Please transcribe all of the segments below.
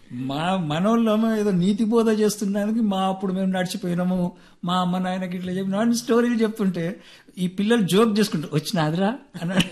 మా మనోళ్ళము ఏదో నీతి బోధ చేస్తున్నందుకు మా అప్పుడు మేము నడిచిపోయినాము మా అమ్మ నాయనకి ఇట్లా చెప్పి నాన్న స్టోరీలు చెప్తుంటే ఈ పిల్లలు జోక్ చేసుకుంటారు వచ్చిన అదిరా అన్నాడు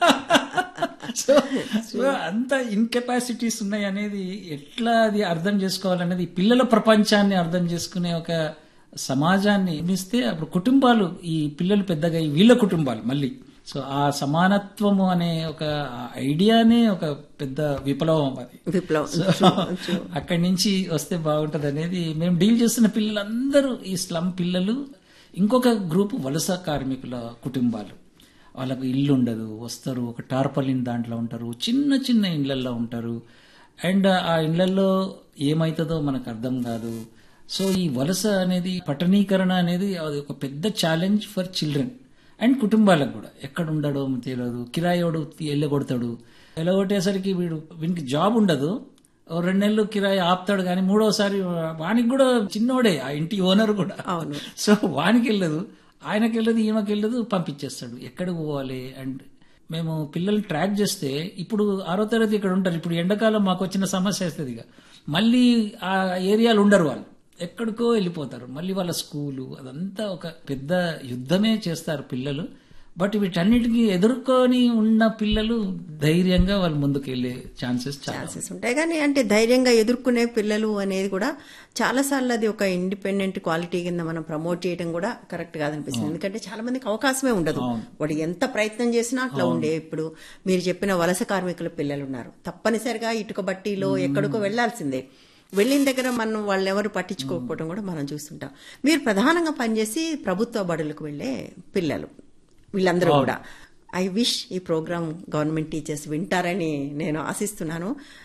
సో సో అంత ఇన్కెపాసిటీస్ ఉన్నాయి అనేది ఎట్లా అది అర్థం చేసుకోవాలనేది ఈ పిల్లల ప్రపంచాన్ని అర్థం చేసుకునే ఒక సమాజాన్ని నిర్మిస్తే అప్పుడు కుటుంబాలు ఈ పిల్లలు పెద్దగా ఈ వీళ్ళ కుటుంబాలు మళ్ళీ సో ఆ సమానత్వము అనే ఒక ఐడియానే ఒక పెద్ద విప్లవం అది విప్లవం సో అక్కడి నుంచి వస్తే బాగుంటది అనేది మేము డీల్ చేస్తున్న పిల్లలందరూ ఈ స్లమ్ పిల్లలు ఇంకొక గ్రూప్ వలస కార్మికుల కుటుంబాలు వాళ్ళకు ఇల్లు ఉండదు వస్తారు ఒక టార్పలిన్ దాంట్లో ఉంటారు చిన్న చిన్న ఇళ్లల్లో ఉంటారు అండ్ ఆ ఇళ్లలో ఏమవుతుందో మనకు అర్థం కాదు సో ఈ వలస అనేది పట్టణీకరణ అనేది అది ఒక పెద్ద ఛాలెంజ్ ఫర్ చిల్డ్రన్ అండ్ కుటుంబాలకు కూడా ఎక్కడ ఉండడో తెలియదు కిరాయోడు వెళ్ళగొడతాడు వెళ్ళగొట్టేసరికి వీడు వీనికి జాబ్ ఉండదు ఓ రెండు నెలలు కిరాయి ఆపుతాడు కానీ మూడోసారి వానికి కూడా చిన్నోడే ఆ ఇంటి ఓనర్ కూడా అవును. సో వానికి వెళ్ళదు ఆయనకి వెళ్ళదు ఈమెకి వెళ్ళదు పంపించేస్తాడు ఎక్కడికి పోవాలి అండ్ మేము పిల్లల్ని ట్రాక్ చేస్తే ఇప్పుడు ఆరో తరగతి ఇక్కడ ఉంటారు ఇప్పుడు ఎండాకాలం మాకు వచ్చిన సమస్య వస్తుంది ఇక మళ్ళీ ఆ ఏరియాలు ఉండరు వాళ్ళు ఎక్కడికో వెళ్ళిపోతారు మళ్ళీ వాళ్ళ స్కూలు అదంతా ఒక పెద్ద యుద్ధమే చేస్తారు పిల్లలు బట్ వీటన్నిటికీ ఎదుర్కొని ఉన్న పిల్లలు ధైర్యంగా వాళ్ళు ముందుకు వెళ్ళే ఛాన్సెస్ చాలా ఛాన్సెస్ ఉంటాయి కానీ అంటే ధైర్యంగా ఎదుర్కొనే పిల్లలు అనేది కూడా చాలా సార్లు అది ఒక ఇండిపెండెంట్ క్వాలిటీ కింద మనం ప్రమోట్ చేయడం కూడా కరెక్ట్ కాదనిపిస్తుంది ఎందుకంటే చాలా మందికి అవకాశమే ఉండదు వాడు ఎంత ప్రయత్నం చేసినా అట్లా ఉండే ఇప్పుడు మీరు చెప్పిన వలస కార్మికుల పిల్లలు ఉన్నారు తప్పనిసరిగా ఇటుక బట్టీలో ఎక్కడికో వెళ్లాల్సిందే వెళ్ళిన దగ్గర మనం వాళ్ళు ఎవరు పట్టించుకోకపోవడం కూడా మనం చూస్తుంటాం మీరు ప్రధానంగా పనిచేసి ప్రభుత్వ బడులకు వెళ్లే పిల్లలు వీళ్ళందరూ కూడా ఐ విష్ ఈ ప్రోగ్రామ్ గవర్నమెంట్ టీచర్స్ వింటారని నేను ఆశిస్తున్నాను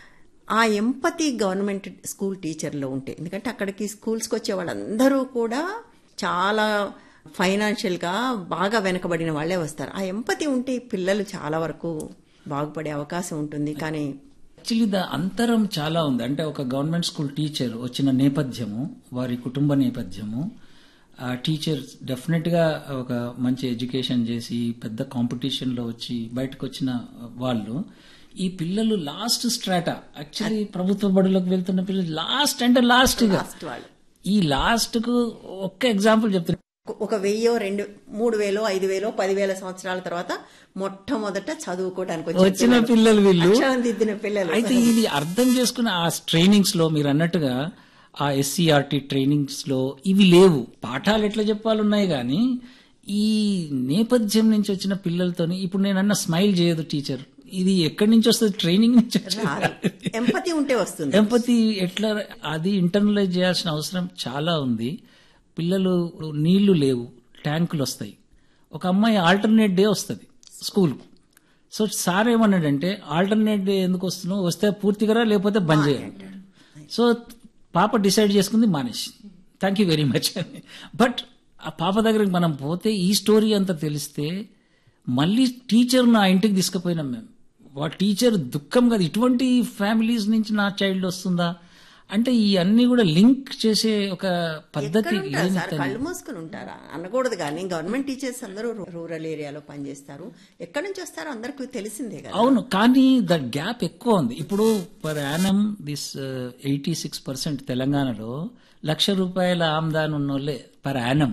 ఆ ఎంపతి గవర్నమెంట్ స్కూల్ టీచర్లో ఉంటే ఎందుకంటే అక్కడికి స్కూల్స్కి వచ్చే వాళ్ళందరూ కూడా చాలా ఫైనాన్షియల్గా బాగా వెనకబడిన వాళ్ళే వస్తారు ఆ ఎంపతి ఉంటే ఈ పిల్లలు చాలా వరకు బాగుపడే అవకాశం ఉంటుంది కానీ యాక్చువల్లీ ద అంతరం చాలా ఉంది అంటే ఒక గవర్నమెంట్ స్కూల్ టీచర్ వచ్చిన నేపథ్యము వారి కుటుంబ నేపథ్యము ఆ టీచర్ డెఫినెట్ గా ఒక మంచి ఎడ్యుకేషన్ చేసి పెద్ద కాంపిటీషన్ లో వచ్చి బయటకు వచ్చిన వాళ్ళు ఈ పిల్లలు లాస్ట్ స్ట్రాటా యాక్చువల్లీ ప్రభుత్వ బడులకు వెళ్తున్న పిల్లలు లాస్ట్ అంటే లాస్ట్ గా లాస్ట్ వాళ్ళు ఈ లాస్ట్ కు ఒక్క ఎగ్జాంపుల్ చెప్తున్నా ఒక వెయ్యో రెండు మూడు వేలో ఐదు వేలో పదివేల సంవత్సరాల తర్వాత మొట్టమొదట చదువుకోవడానికి వచ్చే వచ్చిన పిల్లలు వీళ్ళు అక్షరం దిద్దిన పిల్లలు అయితే ఇది అర్థం చేసుకున్న ఆ ట్రైనింగ్స్ లో మీరు అన్నట్టుగా ఆ ఎస్సీఆర్టీ ట్రైనింగ్స్ లో ఇవి లేవు పాఠాలు ఎట్లా చెప్పాలున్నాయి కానీ ఈ నేపథ్యం నుంచి వచ్చిన పిల్లలతోని ఇప్పుడు నేను అన్న స్మైల్ చేయదు టీచర్ ఇది ఎక్కడి నుంచి వస్తుంది ట్రైనింగ్ నుంచి వచ్చింది ఎంపతి ఉంటే వస్తుంది ఎంపతి ఎట్లా అది ఇంటర్నలైజ్ చేయాల్సిన అవసరం చాలా ఉంది పిల్లలు నీళ్లు లేవు ట్యాంకులు వస్తాయి ఒక అమ్మాయి ఆల్టర్నేట్ డే వస్తుంది స్కూల్కు సో సార్ ఏమన్నాడంటే ఆల్టర్నేట్ డే ఎందుకు వస్తున్నావు వస్తే పూర్తిగా రా, లేకపోతే బంద్ చేయాలి సో పాప డిసైడ్ చేసుకుంది మానేసి థ్యాంక్ యూ వెరీ మచ్ అని బట్ ఆ పాప దగ్గరికి మనం పోతే ఈ స్టోరీ అంతా తెలిస్తే మళ్ళీ టీచర్ నా ఇంటికి తీసుకుపోయినాం మేము వా టీచర్ దుఃఖం కాదు ఇటువంటి ఫ్యామిలీస్ నుంచి నా చైల్డ్ వస్తుందా అంటే ఈ అన్ని కూడా లింక్ చేసే ఒక పద్ధతి ఉంటారు లేని సార్ కళ్ళు మూసుకుని ఉంటారా అనకూడదు కానీ గవర్నమెంట్ టీచర్స్ అందరూ రూరల్ ఏరియాలో పనిచేస్తారు ఎక్కడి నుంచి వస్తారో అందరికీ తెలిసిందే కదా అవును కానీ దట్ గ్యాప్ ఎక్కువ ఉంది ఇప్పుడు per annum this eighty six percent తెలంగాణలో లక్ష రూపాయల ఆమ్దాన్ ఉన్నోళ్ళే per annum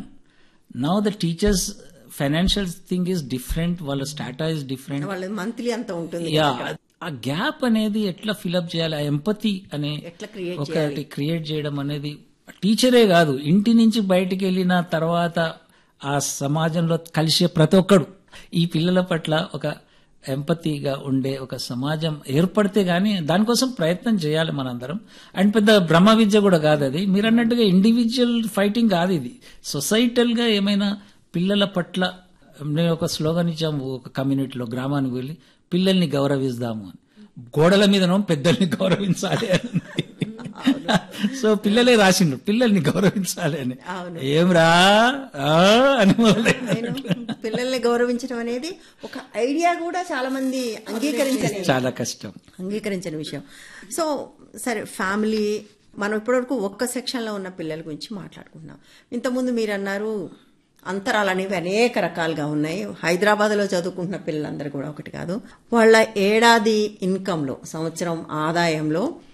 now the teachers financial thing is different వాళ్ళ స్టాటా ఇస్ డిఫరెంట్ వాళ్ళ మంత్లీ అంత ఉంటుంది యా ఆ గ్యాప్ అనేది ఎట్లా ఫిలప్ చేయాలి ఆ ఎంపతి అనే ఎట్లా క్రియేట్ ఒకటి క్రియేట్ చేయడం అనేది టీచరే కాదు ఇంటి నుంచి బయటికి వెళ్ళిన తర్వాత ఆ సమాజంలో కలిసే ప్రతి ఒక్కడు ఈ పిల్లల పట్ల ఒక ఎంపతిగా ఉండే ఒక సమాజం ఏర్పడితే గానీ దానికోసం ప్రయత్నం చేయాలి మనందరం అండ్ పెద్ద బ్రహ్మ విద్య కూడా కాదు అది మీరు అన్నట్టుగా ఇండివిజువల్ ఫైటింగ్ కాదు ఇది సొసైటల్ గా ఏమైనా పిల్లల పట్ల నేను ఒక స్లోగన్ ఇచ్చాము ఒక కమ్యూనిటీలో గ్రామానికి వెళ్ళి పిల్లల్ని గౌరవిస్తాము అని గోడల మీదనో పెద్దల్ని గౌరవించాలి అని ఉంది. సో పిల్లలే రాసిండ్రు పిల్లల్ని గౌరవించాలి అని అవును. ఏమ్రా ఆ అని మొదలైంది. నేను పిల్లల్ని గౌరవించడం అనేది ఒక ఐడియా కూడా చాలా మంది అంగీకరించని చాలా కష్టం అంగీకరించని విషయం సో సరే ఫ్యామిలీ మనం ఇప్పటివరకు ఒక్క సెక్షన్లో ఉన్న పిల్లల గురించి మాట్లాడుకుంటున్నాం ఇంతకుముందు మీరు అన్నారు అంతరాలు అనేవి అనేక రకాలుగా ఉన్నాయి హైదరాబాద్లో చదువుకుంటున్న పిల్లలందరూ కూడా ఒకటి కాదు వాళ్ళ ఏడాది ఇన్కంలో సంవత్సరం ఆదాయంలో